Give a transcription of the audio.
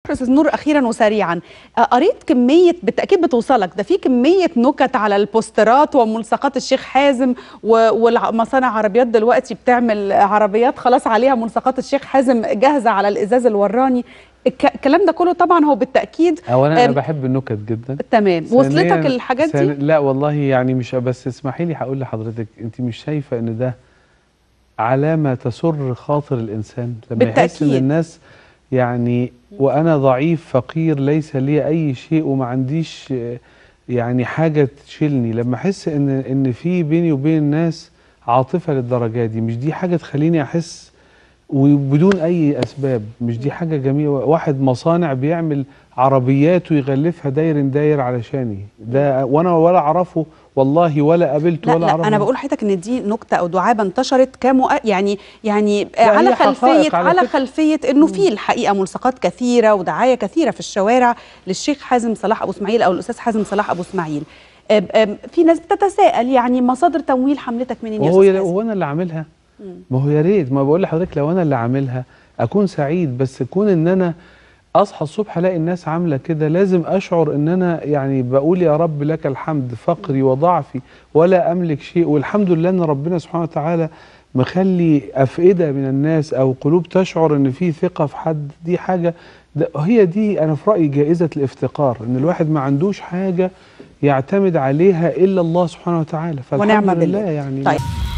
استاذ نور اخيرا وسريعا آه، قريت كميه بالتاكيد بتوصلك ده في كميه نكت على البوسترات وملصقات الشيخ حازم و- والمصانع عربيات دلوقتي بتعمل عربيات خلاص عليها ملصقات الشيخ حازم جاهزه على الازاز الوراني الك- الكلام ده كله طبعا هو بالتاكيد اولا انا أم، بحب النكت جدا تمام وصلتك ثانياً- الحاجات ثاني- دي لا والله يعني مش بس اسمحي لي هقول لحضرتك انت مش شايفه ان ده علامه تسر خاطر الانسان لما يحس ان بالتأكيد. الناس يعني وانا ضعيف فقير ليس لي اي شيء وما عنديش آه، يعني حاجه تشيلني لما احس ان ان في بيني وبين الناس عاطفه للدرجه دي مش دي حاجه تخليني احس وبدون اي اسباب مش دي حاجه جميله واحد مصانع بيعمل عربيات ويغلفها داير داير علشاني ده وانا ولا اعرفه والله ولا قابلته لا ولا لا اعرفه انا بقول لحضرتك ان دي نكته او دعابه انتشرت كمؤ... يعني يعني لا، على هي حقائق خلفيه على على فكرة. خلفيه انه في الحقيقه ملصقات كثيره ودعايه كثيره في الشوارع للشيخ حازم صلاح ابو اسماعيل او الاستاذ حازم صلاح ابو اسماعيل أم- أم، في ناس بتتساءل يعني مصادر تمويل حملتك منين يا وهو استاذ يا- حازم؟ هو انا اللي عاملها ما هو يا ريت ما بقول لحضرتك لو انا اللي عاملها اكون سعيد بس كون ان انا اصحى الصبح الاقي الناس عامله كده لازم اشعر ان انا يعني بقول يا رب لك الحمد فقري وضعفي ولا املك شيء والحمد لله ان ربنا سبحانه وتعالى مخلي افئده من الناس او قلوب تشعر ان في ثقه في حد دي حاجه ده هي دي انا في رايي جائزه الافتقار ان الواحد ما عندوش حاجه يعتمد عليها الا الله سبحانه وتعالى ونعم فالحمد بالله. لله يعني طيب